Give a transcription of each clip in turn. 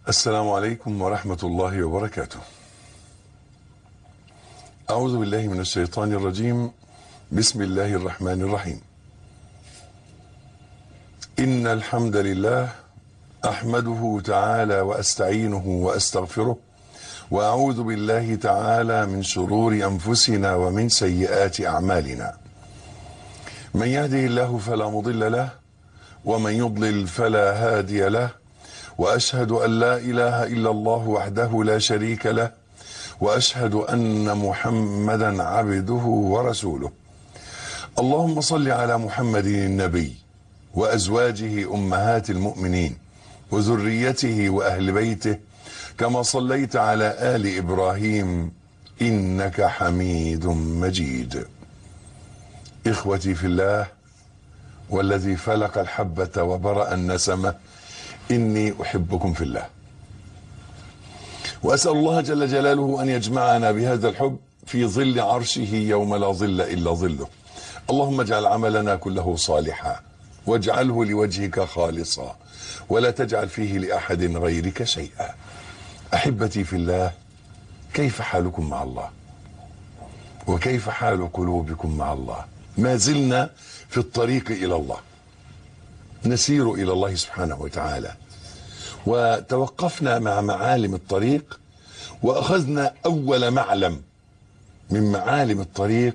السلام عليكم ورحمة الله وبركاته. أعوذ بالله من الشيطان الرجيم. بسم الله الرحمن الرحيم. إن الحمد لله أحمده تعالى وأستعينه وأستغفره وأعوذ بالله تعالى من شرور أنفسنا ومن سيئات أعمالنا. من يهده الله فلا مضل له ومن يضلل فلا هادي له واشهد ان لا اله الا الله وحده لا شريك له واشهد ان محمدا عبده ورسوله اللهم صل على محمد النبي وازواجه امهات المؤمنين وذريته واهل بيته كما صليت على ال ابراهيم انك حميد مجيد اخوتي في الله والذي فلق الحبه وبرا النسمه إني أحبكم في الله وأسأل الله جل جلاله أن يجمعنا بهذا الحب في ظل عرشه يوم لا ظل إلا ظله اللهم اجعل عملنا كله صالحا واجعله لوجهك خالصا ولا تجعل فيه لأحد غيرك شيئا أحبتي في الله كيف حالكم مع الله وكيف حال قلوبكم مع الله ما زلنا في الطريق إلى الله نسير الى الله سبحانه وتعالى وتوقفنا مع معالم الطريق واخذنا اول معلم من معالم الطريق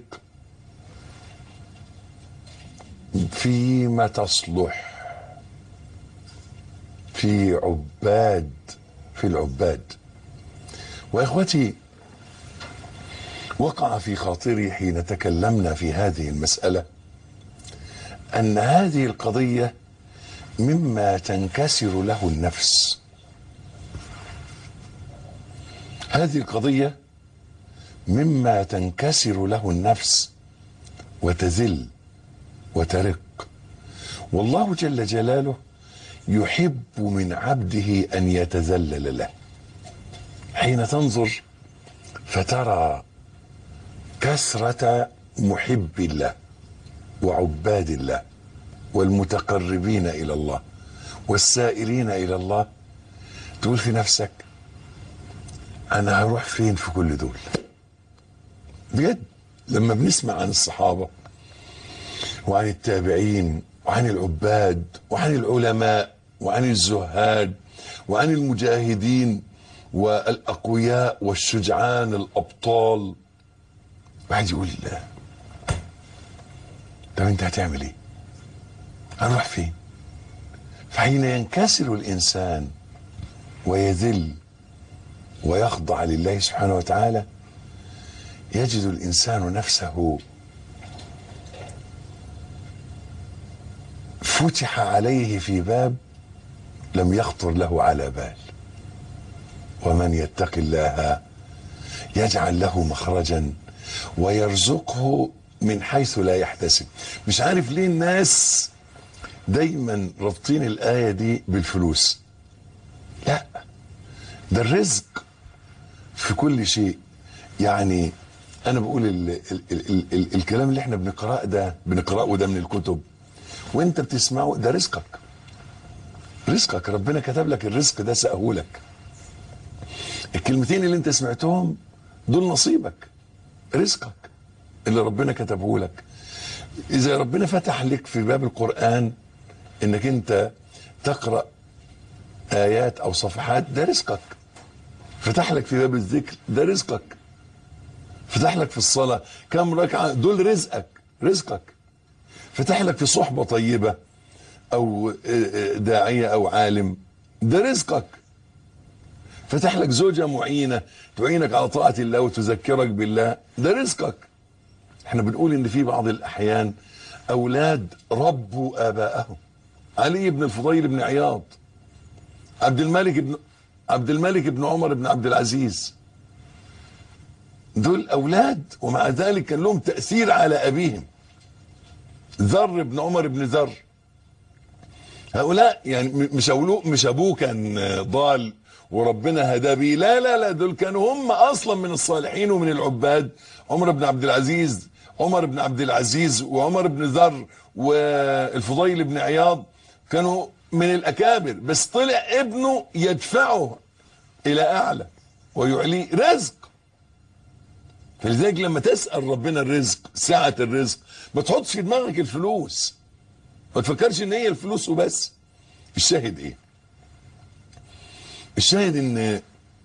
فيما تصلح في عباد في العباد واخوتي وقع في خاطري حين تكلمنا في هذه المساله ان هذه القضيه مما تنكسر له النفس هذه القضية مما تنكسر له النفس وتذل وترق والله جل جلاله يحب من عبده أن يتذلل له حين تنظر فترى كثرة محب الله وعباد الله والمتقربين الى الله والسائرين الى الله تقول في نفسك انا هروح فين في كل دول بجد لما بنسمع عن الصحابه وعن التابعين وعن العباد وعن العلماء وعن الزهاد وعن المجاهدين والاقوياء والشجعان الابطال واحد يقول لا طب انت هتعمل ايه هنروح فين فحين ينكسر الانسان ويذل ويخضع لله سبحانه وتعالى يجد الانسان نفسه فتح عليه في باب لم يخطر له على بال ومن يتق الله يجعل له مخرجا ويرزقه من حيث لا يحتسب مش عارف ليه الناس دايما رابطين الآية دي بالفلوس لا ده الرزق في كل شيء يعني أنا بقول ال ال ال ال ال الكلام اللي احنا بنقرأه ده بنقرأه ده من الكتب وانت بتسمعه ده رزقك رزقك ربنا كتب لك الرزق ده سأهولك الكلمتين اللي انت سمعتهم دول نصيبك رزقك اللي ربنا كتبه لك إذا ربنا فتح لك في باب القرآن انك انت تقرا ايات او صفحات ده رزقك فتح لك في باب الذكر ده رزقك فتح لك في الصلاه كم ركعه دول رزقك رزقك فتح لك في صحبه طيبه او داعيه او عالم ده رزقك فتح لك زوجه معينه تعينك على طاعه الله وتذكرك بالله ده رزقك احنا بنقول ان في بعض الاحيان اولاد ربوا ابائهم علي بن الفضيل بن عياض عبد الملك بن عبد الملك بن عمر بن عبد العزيز دول اولاد ومع ذلك كان لهم تاثير على ابيهم ذر بن عمر بن ذر هؤلاء يعني مش أولو مش ابوه كان ضال وربنا هدى بيه لا لا لا دول كانوا هم اصلا من الصالحين ومن العباد عمر بن عبد العزيز عمر بن عبد العزيز وعمر بن ذر والفضيل بن عياض كانوا من الاكابر بس طلع ابنه يدفعه الى اعلى ويعليه رزق فلذلك لما تسال ربنا الرزق سعه الرزق ما تحطش في دماغك الفلوس ما تفكرش ان هي الفلوس وبس الشاهد ايه الشاهد ان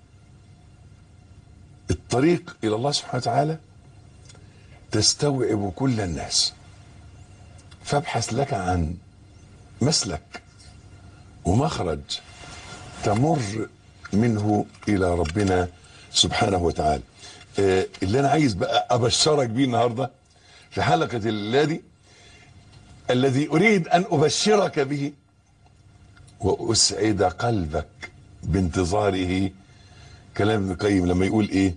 الطريق الى الله سبحانه وتعالى تستوعب كل الناس فابحث لك عن مسلك ومخرج تمر منه الى ربنا سبحانه وتعالى آه، اللي انا عايز بقى ابشرك بيه النهارده في حلقه الليله دي الذي اريد ان ابشرك به واسعد قلبك بانتظاره كلام ابن القيم لما يقول ايه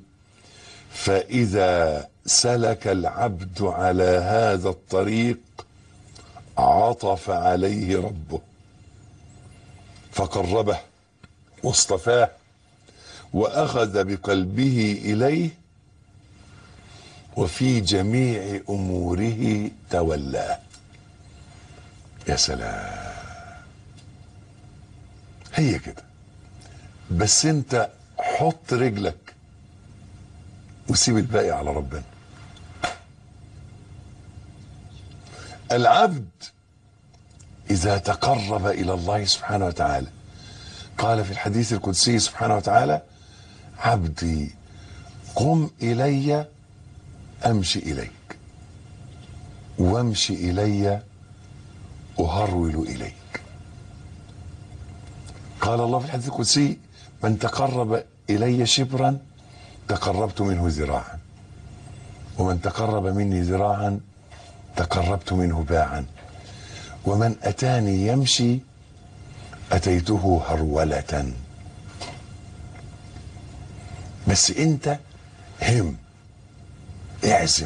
فاذا سلك العبد على هذا الطريق عطف عليه ربه فقربه واصطفاه واخذ بقلبه اليه وفي جميع اموره تولاه يا سلام هي كده بس انت حط رجلك وسيب الباقي على ربنا العبد اذا تقرب الى الله سبحانه وتعالى قال في الحديث القدسي سبحانه وتعالى عبدي قم الي امشي اليك وامشي الي اهرول اليك قال الله في الحديث القدسي من تقرب الي شبرا تقربت منه ذراعا ومن تقرب مني ذراعا تقربت منه باعا ومن اتاني يمشي اتيته هروله بس انت هم اعزم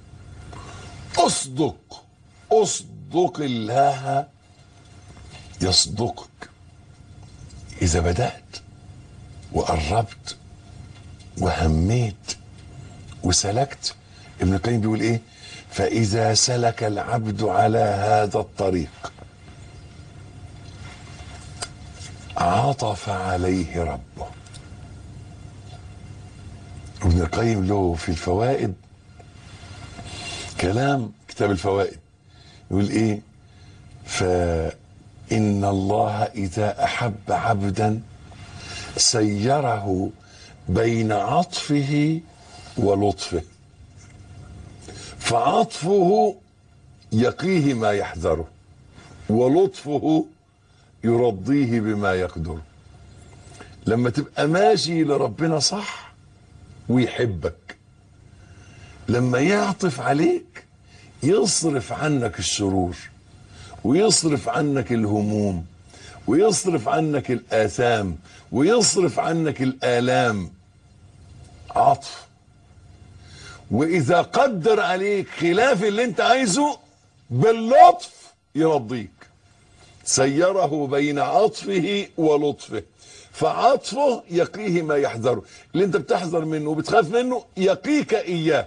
اصدق اصدق الله يصدقك اذا بدات وقربت وهميت وسلكت ابن القيم بيقول ايه فاذا سلك العبد على هذا الطريق عطف عليه ربه ابن القيم له في الفوائد كلام كتاب الفوائد يقول ايه فان الله اذا احب عبدا سيره بين عطفه ولطفه فعطفه يقيه ما يحذره ولطفه يرضيه بما يقدره لما تبقى ماشي لربنا صح ويحبك لما يعطف عليك يصرف عنك الشرور ويصرف عنك الهموم ويصرف عنك الآثام ويصرف عنك الآلام عطف وإذا قدر عليك خلاف اللي انت عايزه باللطف يرضيك سيره بين عطفه ولطفه فعطفه يقيه ما يحذره اللي انت بتحذر منه وبتخاف منه يقيك اياه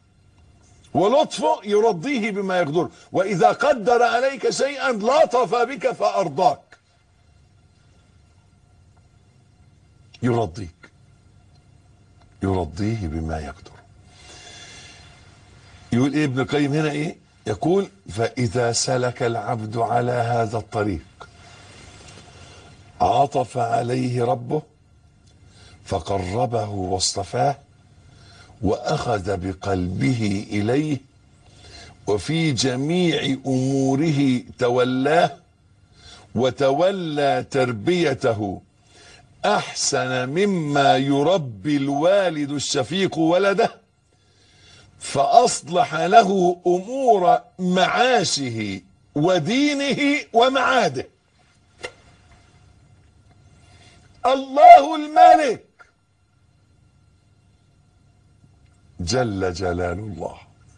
ولطفه يرضيه بما يقدره واذا قدر عليك شيئا لطف بك فارضاك يرضيك يرضيه بما يقدر يقول ايه ابن القيم هنا ايه يقول فاذا سلك العبد على هذا الطريق عطف عليه ربه فقربه واصطفاه واخذ بقلبه اليه وفي جميع اموره تولاه وتولى تربيته احسن مما يربي الوالد الشفيق ولده فاصلح له امور معاشه ودينه ومعاده الله الملك جل جلال الله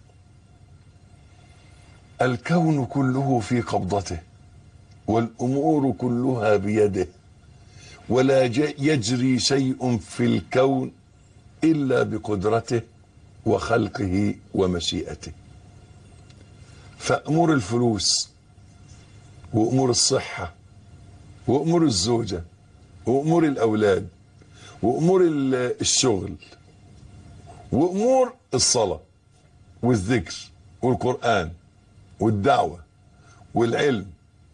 الكون كله في قبضته والامور كلها بيده ولا يجري شيء في الكون الا بقدرته وخلقه ومشيئته فامور الفلوس وامور الصحه وامور الزوجه وامور الاولاد وامور ال- الشغل وامور الصلاه والذكر والقران والدعوه والعلم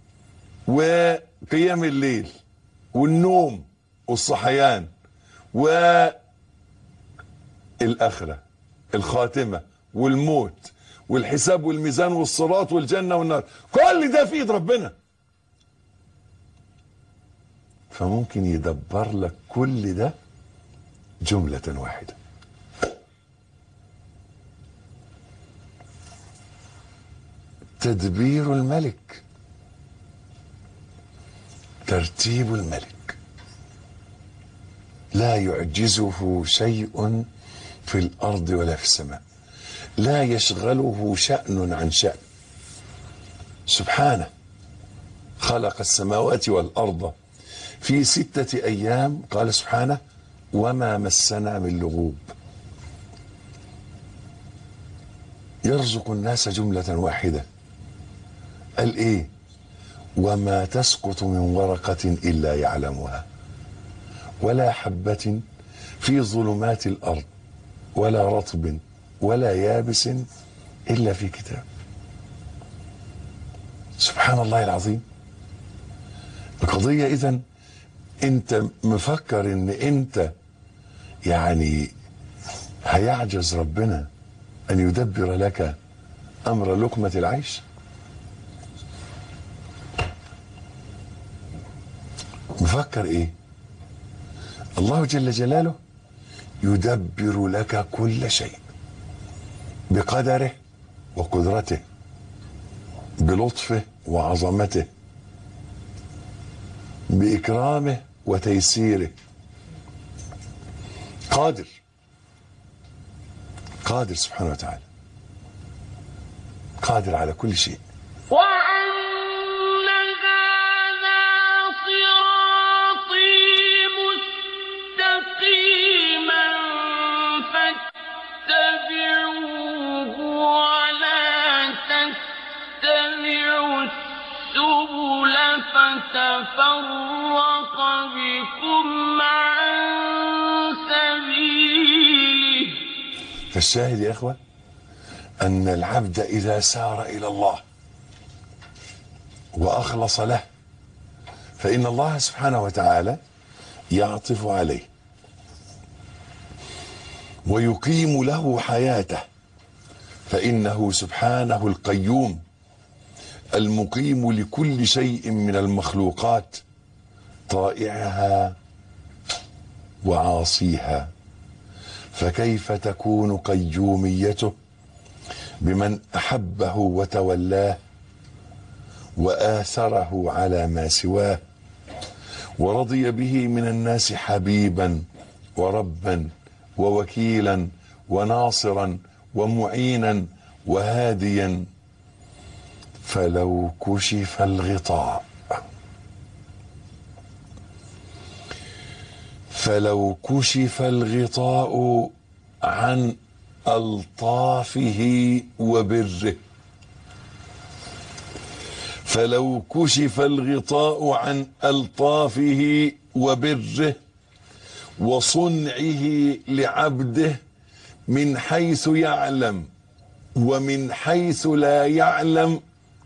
وقيام الليل والنوم والصحيان والآخرة الخاتمة والموت والحساب والميزان والصراط والجنة والنار كل ده في ايد ربنا فممكن يدبر لك كل ده جملة واحدة تدبير الملك ترتيب الملك لا يعجزه شيء في الارض ولا في السماء لا يشغله شان عن شان سبحانه خلق السماوات والارض في سته ايام قال سبحانه وما مسنا من لغوب يرزق الناس جمله واحده قال ايه وما تسقط من ورقه الا يعلمها ولا حبة في ظلمات الأرض ولا رطب ولا يابس إلا في كتاب سبحان الله العظيم القضية إذن أنت مفكر أن أنت يعني هيعجز ربنا أن يدبر لك أمر لقمة العيش مفكر إيه الله جل جلاله يدبر لك كل شيء بقدره وقدرته بلطفه وعظمته باكرامه وتيسيره قادر قادر سبحانه وتعالى قادر على كل شيء وأن هذا صراطي مستقيما فاتبعوه ولا تتبعوا السبل فتفرق بكم عن سبيله فالشاهد يا اخوه ان العبد اذا سار الى الله واخلص له فان الله سبحانه وتعالى يعطف عليه ويقيم له حياته فانه سبحانه القيوم المقيم لكل شيء من المخلوقات طائعها وعاصيها فكيف تكون قيوميته بمن احبه وتولاه واثره على ما سواه ورضي به من الناس حبيبا وربا ووكيلا وناصرا ومعينا وهاديا فلو كشف الغطاء فلو كشف الغطاء عن الطافه وبره فلو كشف الغطاء عن الطافه وبره وصنعه لعبده من حيث يعلم ومن حيث لا يعلم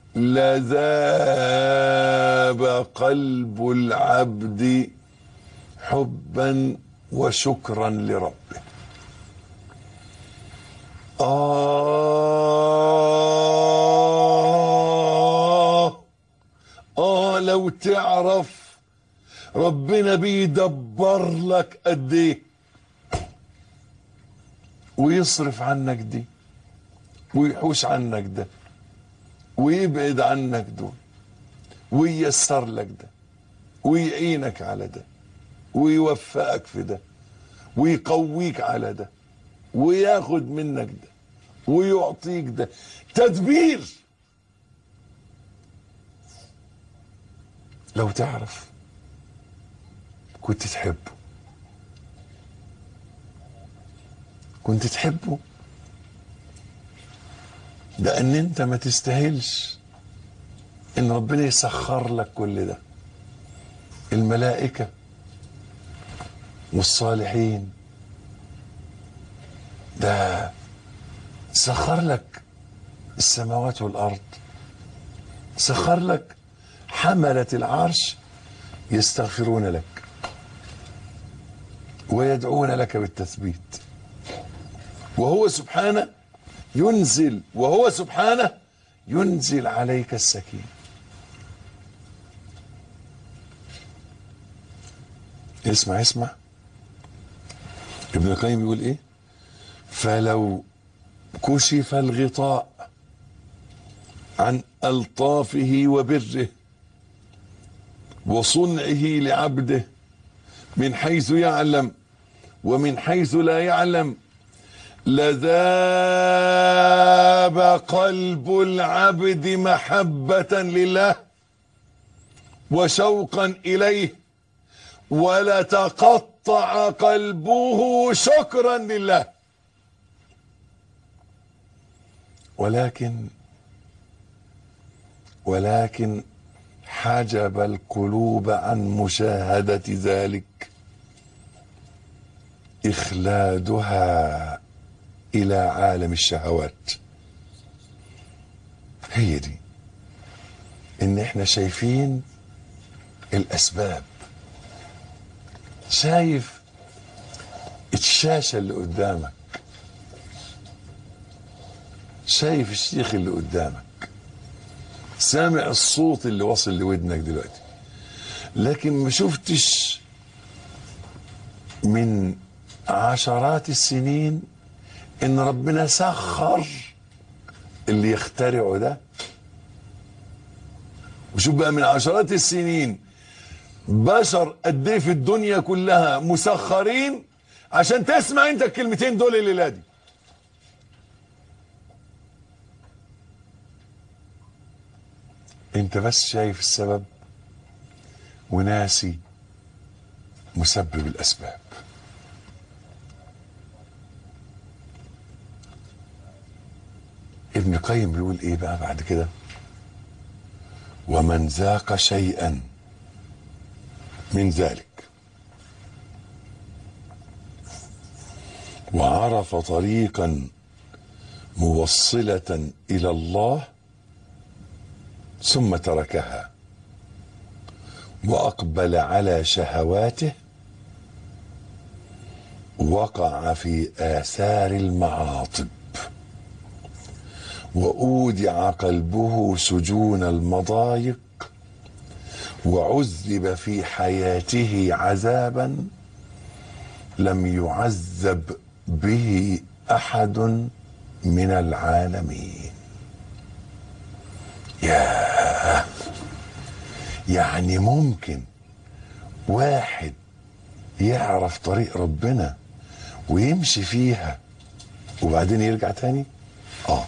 لذاب قلب العبد حبا وشكرا لربه آه آه لو تعرف ربنا بيدبر لك قد ايه ويصرف عنك دي ويحوش عنك ده ويبعد عنك دول وييسر لك ده ويعينك على ده ويوفقك في ده ويقويك على ده وياخد منك ده ويعطيك ده تدبير لو تعرف كنت تحبه كنت تحبه لان انت ما تستاهلش ان ربنا يسخر لك كل ده الملائكه والصالحين ده سخر لك السماوات والارض سخر لك حملة العرش يستغفرون لك ويدعون لك بالتثبيت وهو سبحانه ينزل وهو سبحانه ينزل عليك السكينة اسمع اسمع ابن القيم بيقول ايه فلو كشف الغطاء عن الطافه وبره وصنعه لعبده من حيث يعلم ومن حيث لا يعلم لذاب قلب العبد محبة لله وشوقا إليه ولتقطع قلبه شكرا لله ولكن ولكن حجب القلوب عن مشاهدة ذلك إخلادها إلى عالم الشهوات هي دي إن إحنا شايفين الأسباب شايف الشاشة اللي قدامك شايف الشيخ اللي قدامك سامع الصوت اللي واصل لودنك دلوقتي لكن ما شفتش من عشرات السنين ان ربنا سخر اللي يخترعه ده وشوف بقى من عشرات السنين بشر قد ايه في الدنيا كلها مسخرين عشان تسمع انت الكلمتين دول الليله دي انت بس شايف السبب وناسي مسبب الاسباب ابن القيم بيقول ايه بقى بعد كده ومن ذاق شيئا من ذلك وعرف طريقا موصله الى الله ثم تركها واقبل على شهواته وقع في اثار المعاطب واودع قلبه سجون المضايق وعذب في حياته عذابا لم يعذب به احد من العالمين ياه يعني ممكن واحد يعرف طريق ربنا ويمشي فيها وبعدين يرجع تاني اه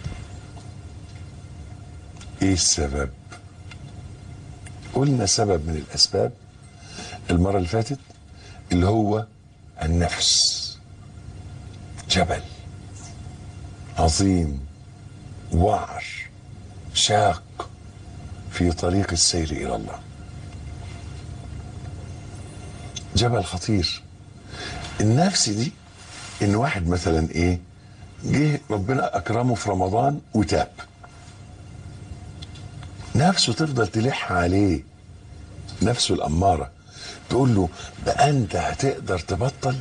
ايه السبب قلنا سبب من الاسباب المره اللي فاتت اللي هو النفس جبل عظيم وعر شاق في طريق السير الى الله جبل خطير النفس دي ان واحد مثلا ايه جه ربنا اكرمه في رمضان وتاب نفسه تفضل تلح عليه نفسه الاماره تقول له بقى انت هتقدر تبطل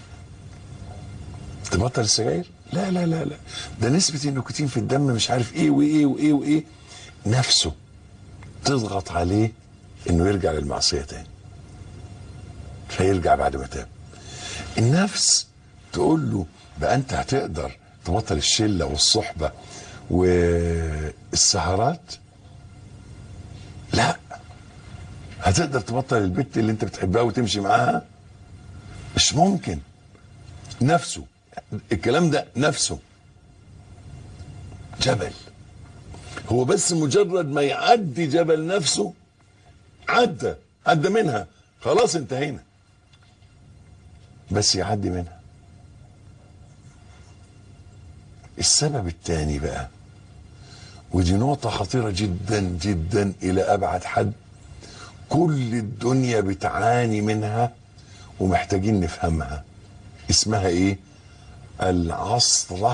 تبطل السجاير لا لا لا لا ده نسبة النيكوتين في الدم مش عارف ايه وايه وايه وايه نفسه تضغط عليه انه يرجع للمعصية تاني فيرجع بعد ما تاب النفس تقول له بقى انت هتقدر تبطل الشلة والصحبة والسهرات لا هتقدر تبطل البت اللي انت بتحبها وتمشي معاها مش ممكن نفسه الكلام ده نفسه جبل هو بس مجرد ما يعدي جبل نفسه عدى عدى منها خلاص انتهينا بس يعدي منها السبب الثاني بقى ودي نقطة خطيرة جدا جدا إلى أبعد حد كل الدنيا بتعاني منها ومحتاجين نفهمها اسمها ايه العصرة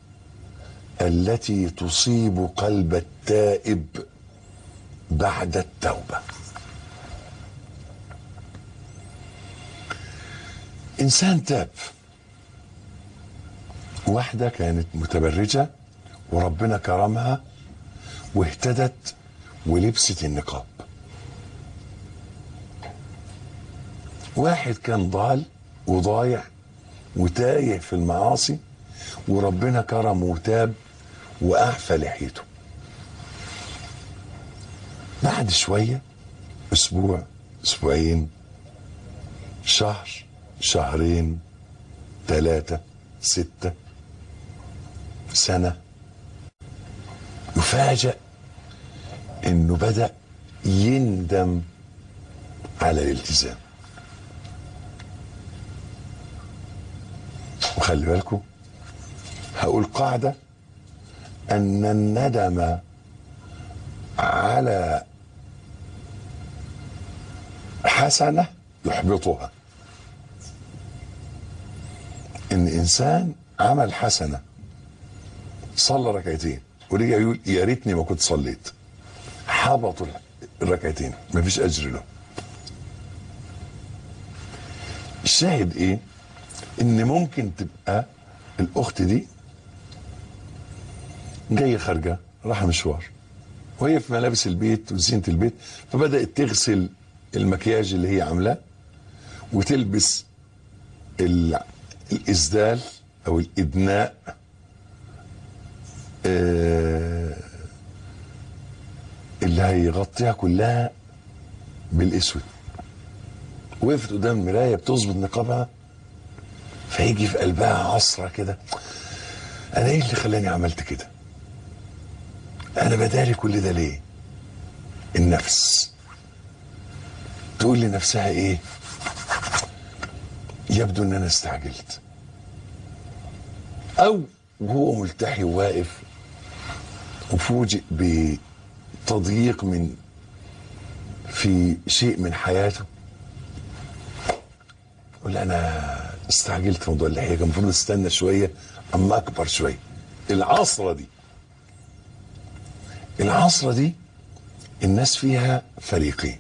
التي تصيب قلب التائب بعد التوبة انسان تاب واحدة كانت متبرجة وربنا كرمها واهتدت ولبست النقاب واحد كان ضال وضايع وتايه في المعاصي وربنا كرمه وتاب واعفى لحيته بعد شويه اسبوع اسبوعين شهر شهرين ثلاثه سته سنه يفاجأ انه بدأ يندم على الالتزام وخلي بالكم هقول قاعدة أن الندم على حسنة يحبطها إن إنسان عمل حسنة صلى ركعتين ورجع يقول يا ريتني ما كنت صليت حبطوا الركعتين مفيش أجر له الشاهد إيه ان ممكن تبقى الاخت دي جايه خارجه رايحه مشوار وهي في ملابس البيت وزينه البيت فبدات تغسل المكياج اللي هي عاملاه وتلبس ال- الاسدال او الادناء آه، اللي هيغطيها كلها بالاسود وقفت قدام المرايه بتظبط نقابها فيجي في قلبها عصرة كده انا ايه اللي خلاني عملت كده انا بداري كل ده ليه النفس تقول لنفسها ايه يبدو ان انا استعجلت او وهو ملتحي وواقف وفوجئ بتضييق من في شيء من حياته يقول انا استعجلت في موضوع اللحيه كان المفروض استنى شويه اما اكبر شويه العصره دي العصره دي الناس فيها فريقين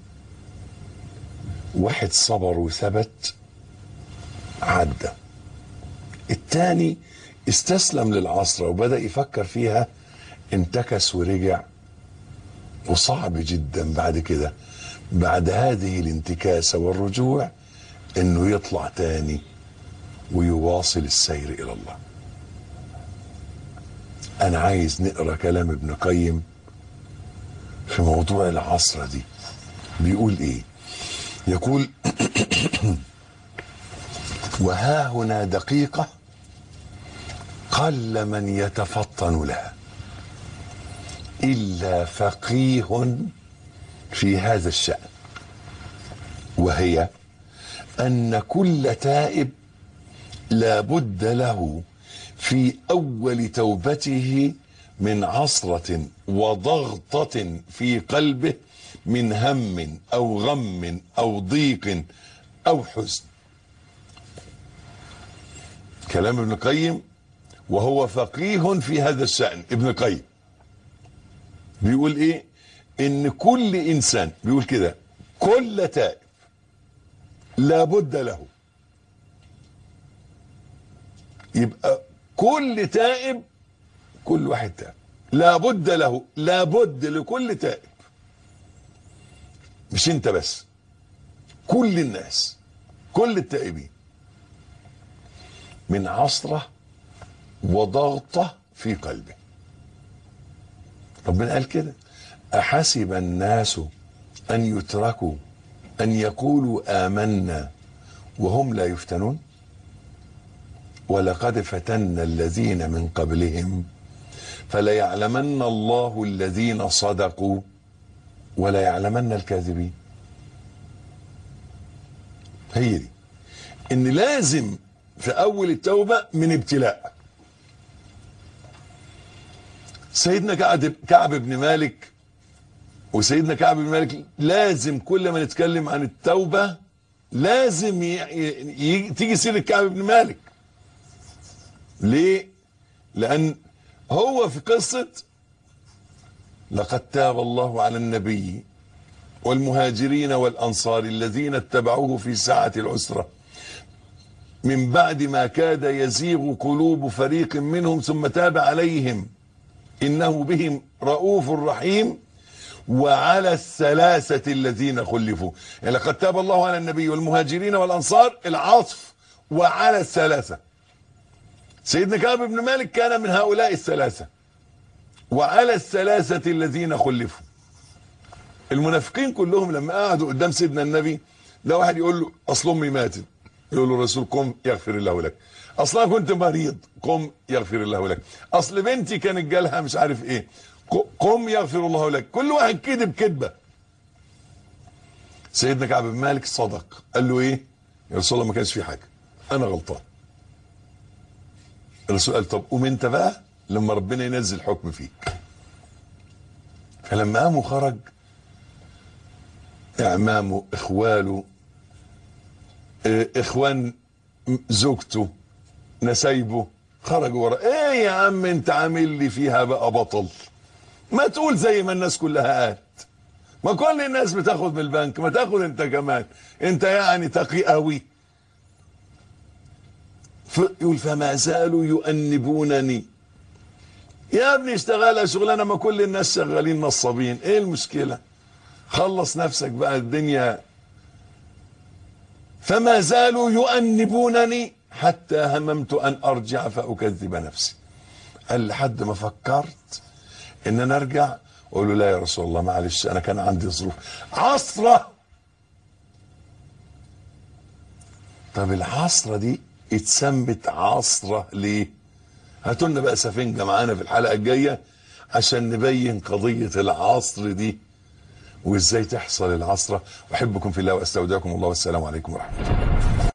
واحد صبر وثبت عدى التاني استسلم للعصرة وبدأ يفكر فيها انتكس ورجع وصعب جدا بعد كده بعد هذه الانتكاسة والرجوع انه يطلع تاني ويواصل السير الى الله انا عايز نقرا كلام ابن قيم في موضوع العصرة دي بيقول ايه يقول وها هنا دقيقة قل من يتفطن لها إلا فقيه في هذا الشأن وهي أن كل تائب لا بد له في أول توبته من عصرة وضغطة في قلبه من هم أو غم أو ضيق أو حزن كلام ابن القيم وهو فقيه في هذا الشأن ابن القيم بيقول ايه ان كل انسان بيقول كده كل تائب لابد له يبقى كل تائب كل واحد تائب لابد له لابد لكل تائب مش انت بس كل الناس كل التائبين من عصرة وضغطة في قلبه ربنا قال كده أحسب الناس أن يتركوا أن يقولوا آمنا وهم لا يفتنون ولقد فتنا الذين من قبلهم فليعلمن الله الذين صدقوا ولا يعلمن الكاذبين هي دي ان لازم في اول التوبه من ابتلاء سيدنا كعب كعب بن مالك وسيدنا كعب بن مالك لازم كل ما نتكلم عن التوبه لازم ي... ي... تيجي سيره كعب بن مالك ليه لان هو في قصه لقد تاب الله على النبي والمهاجرين والانصار الذين اتبعوه في ساعه العسره من بعد ما كاد يزيغ قلوب فريق منهم ثم تاب عليهم انه بهم رؤوف رحيم وعلى الثلاثة الذين خلفوا يعني لقد تاب الله على النبي والمهاجرين والأنصار العطف وعلى الثلاثة سيدنا كعب بن مالك كان من هؤلاء الثلاثة وعلى الثلاثة الذين خلفوا المنافقين كلهم لما قعدوا قدام سيدنا النبي ده واحد يقول له اصل امي ماتت يقول له الرسول قم يغفر الله لك اصل انا كنت مريض قم يغفر الله لك اصل بنتي كان جالها مش عارف ايه قم يغفر الله لك كل واحد كذب كذبه سيدنا كعب بن مالك صدق قال له ايه يا رسول الله ما كانش في حاجه انا غلطان الرسول قال طب قوم انت بقى لما ربنا ينزل حكم فيك فلما قام وخرج اعمامه اخواله اه اخوان زوجته نسايبه خرجوا ورا ايه يا عم انت عامل لي فيها بقى بطل ما تقول زي ما الناس كلها قالت ما كل الناس بتاخد من البنك ما تاخد انت كمان انت يعني تقي قوي يقول فما زالوا يؤنبونني يا ابني اشتغل شغلانه ما كل الناس شغالين نصابين ايه المشكله خلص نفسك بقى الدنيا فما زالوا يؤنبونني حتى هممت ان ارجع فاكذب نفسي قال لحد ما فكرت ان انا ارجع واقول له لا يا رسول الله معلش انا كان عندي ظروف عصره طب العصره دي اتسمت عصره ليه هاتوا لنا بقى سفنجه معانا في الحلقه الجايه عشان نبين قضيه العصر دي وازاي تحصل العصره احبكم في الله واستودعكم الله والسلام عليكم ورحمه الله